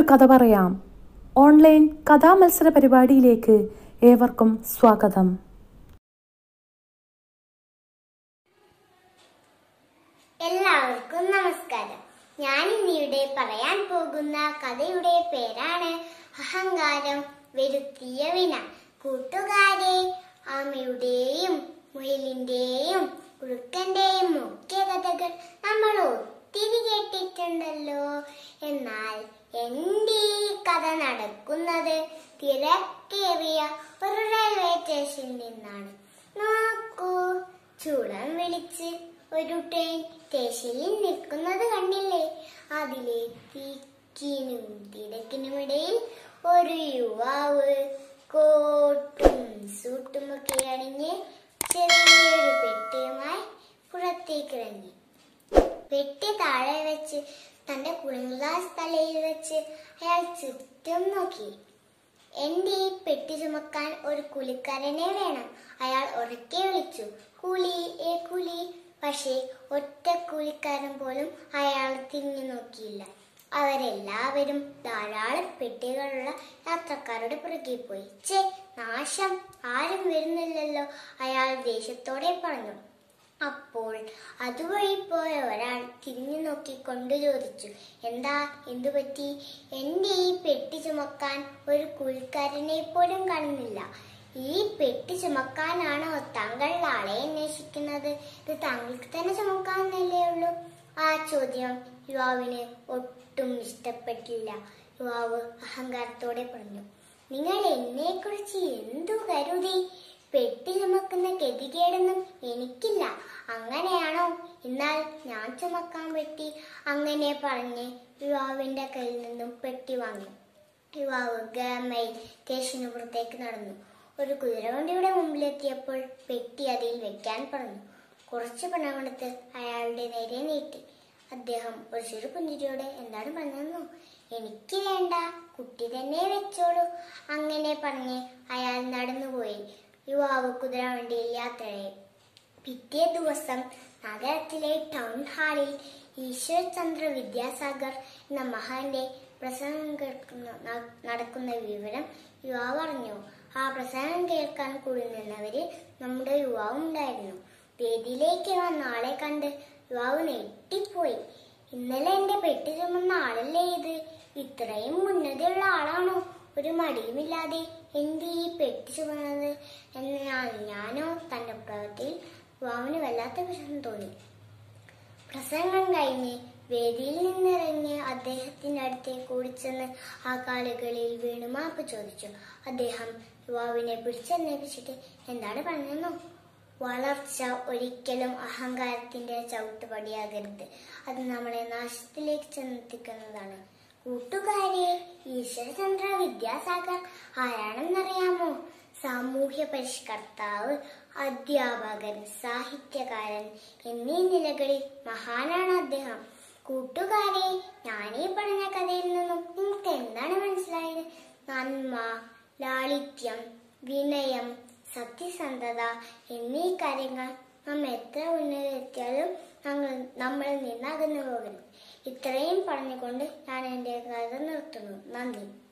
കഥ പറയാം ഓൺലൈൻ കഥാമത്സര പരിപാടിയിലേക്ക് ഏവർക്കും സ്വാഗതം എല്ലാവർക്കും നമസ്കാരം ഞാൻ ഇന്നിവിടെ പറയാൻ പോകുന്ന കഥയുടെ പേരാണ് അഹങ്കാരം വരുത്തിയ വിന കൂട്ടുകാരെ ആമയുടെയും മുയലിന്റെയും കുറുക്കന്റെയും മുഖ്യ കഥകൾ നമ്മൾ ഒത്തിരി കേട്ടിട്ടുണ്ടല്ലോ എന്നാൽ എന്റെ ഈ കഥ നടക്കുന്നത് തിരക്കേറിയ ഒരു റെയിൽവേ സ്റ്റേഷനിൽ നിന്നാണ് നോക്കൂ ചൂളം വിളിച്ച് ഒരു ട്രെയിൻ സ്റ്റേഷനിൽ നിൽക്കുന്നത് കണ്ടില്ലേ അതിലെ തിക്കിനും തിരക്കിനുമിടയിൽ ഒരു യുവാവ് കോട്ടും സൂട്ടും ഒക്കെ അണിഞ്ഞ് ചെറിയൊരു പെട്ടിയുമായി പുറത്തേക്ക് ഇറങ്ങി പെട്ടി താഴെ വെച്ച് തന്റെ കുളിങ്ലാസ് തലയിൽ വെച്ച് അയാൾ ചുറ്റും നോക്കി എന്റെ ഈ പെട്ടി ചുമക്കാൻ ഒരു കുലിക്കാരനെ വേണം അയാൾ ഉറക്കെ വിളിച്ചു കൂലി ഏ കൂലി പക്ഷേ ഒറ്റ കൂലിക്കാരൻ പോലും അയാൾ തിരിഞ്ഞു നോക്കിയില്ല അവരെല്ലാവരും ധാരാളം പെട്ടികളുള്ള യാത്രക്കാരുടെ പുറകെ പോയി ചേ നാശം ആരും വരുന്നില്ലല്ലോ അയാൾ ദേഷ്യത്തോടെ പറഞ്ഞു അപ്പോൾ അതുവഴി പോയ ഒരാൾ തിരിഞ്ഞു നോക്കിക്കൊണ്ട് ചോദിച്ചു എന്താ എന്തു പറ്റി എന്റെ ഈ പെട്ടി ചുമക്കാൻ ഒരു കൂലിക്കാരനെ പോലും കാണുന്നില്ല ഈ പെട്ടി ചുമക്കാനാണോ താങ്കൾ ആളെ അന്വേഷിക്കുന്നത് ഇത് താങ്കൾക്ക് തന്നെ ചുമക്കാന്നല്ലേ ഉള്ളൂ ആ ചോദ്യം യുവാവിന് ഒട്ടും ഇഷ്ടപ്പെട്ടില്ല യുവാവ് അഹങ്കാരത്തോടെ പറഞ്ഞു നിങ്ങൾ എന്നെ കുറിച്ച് എന്തു കരുതി പെട്ടി ചുമക്കുന്ന ഗതികേടൊന്നും എനിക്കില്ല അങ്ങനെയാണോ എന്നാൽ ഞാൻ ചുമക്കാൻ പെട്ടി അങ്ങനെ പറഞ്ഞ് യുവാവിന്റെ കയ്യിൽ നിന്നും പെട്ടി വാങ്ങി യുവാവ് ഗമയിൽ സ്റ്റേഷന് പുറത്തേക്ക് നടന്നു ഒരു കുതിരവണ്ടിയുടെ മുമ്പിലെത്തിയപ്പോൾ പെട്ടി അതിൽ വെക്കാൻ പറഞ്ഞു കുറച്ച് പണം കൊടുത്ത് അയാളുടെ നേരെ നീട്ടി അദ്ദേഹം ഒരു ചെറു പുഞ്ചിരിയോടെ എന്താണ് പറഞ്ഞതെന്നോ എനിക്ക് വേണ്ട കുട്ടി തന്നെ വെച്ചോളൂ അങ്ങനെ പറഞ്ഞ് അയാൾ നടന്നുപോയി യുവാവ് കുതിരവണ്ടിയിൽ യാത്രയായി പിറ്റേ ദിവസം നഗരത്തിലെ ടൗൺ ഹാളിൽ ഈശ്വർചന്ദ്ര വിദ്യാസാഗർ എന്ന മഹാന്റെ പ്രസംഗം കേൾക്കുന്ന ന- നടക്കുന്ന വിവരം യുവാവ് അറിഞ്ഞു ആ പ്രസംഗം കേൾക്കാൻ കൂടി നിന്നവര് നമ്മുടെ യുവാവ് ഉണ്ടായിരുന്നു വേദിയിലേക്ക് വന്ന ആളെ കണ്ട് യുവാവ് നെട്ടിപ്പോയി ഇന്നലെ എന്റെ പെട്ടി ചുമന്ന ആളല്ലേ ഇത് ഇത്രയും ഉന്നതിയുള്ള ആളാണോ ഒരു മടിയുമില്ലാതെ എന്റെ ഈ പെട്ടി ചുമന്നത് എന്ന് ഞാൻ- ഞാനോ തന്റെ പ്രവൃത്തിയിൽ യുവാവിന് വല്ലാത്ത വിഷമം തോന്നി പ്രസംഗം കഴിഞ്ഞ് വേദിയിൽ നിന്നിറങ്ങി അദ്ദേഹത്തിന്റെ അടുത്തേക്ക് ഓടിച്ചെന്ന് ആ കാലുകളിൽ വീണ് മാപ്പ് ചോദിച്ചു അദ്ദേഹം യുവാവിനെ പിടിച്ചെന്നേപ്പിച്ചിട്ട് എന്താണ് പറഞ്ഞെന്നോ വളർച്ച ഒരിക്കലും അഹങ്കാരത്തിന്റെ ചവിട്ടുപടിയാകരുത് അത് നമ്മളെ നാശത്തിലേക്ക് ചെന്നെത്തിക്കുന്നതാണ് കൂട്ടുകാരെ ഈശ്വരചന്ദ്ര വിദ്യാസാഗർ ആരാണെന്നറിയാമോ സാമൂഹ്യ പരിഷ്കർത്താവ് അധ്യാപകൻ സാഹിത്യകാരൻ എന്നീ നിലകളിൽ മഹാനാണ് അദ്ദേഹം കൂട്ടുകാരെ ഞാനീ പറഞ്ഞ കഥയിൽ നിന്നും നിങ്ങൾക്ക് എന്താണ് മനസ്സിലായത് നന്മ ലാളിത്യം വിനയം സത്യസന്ധത എന്നീ കാര്യങ്ങൾ നാം എത്ര ഉന്നതെത്തിയാലും ഞങ്ങൾ നമ്മളിൽ നിന്നകന്നു പോകരുത് ഇത്രയും പറഞ്ഞുകൊണ്ട് ഞാൻ എൻ്റെ കഥ നിർത്തുന്നു നന്ദി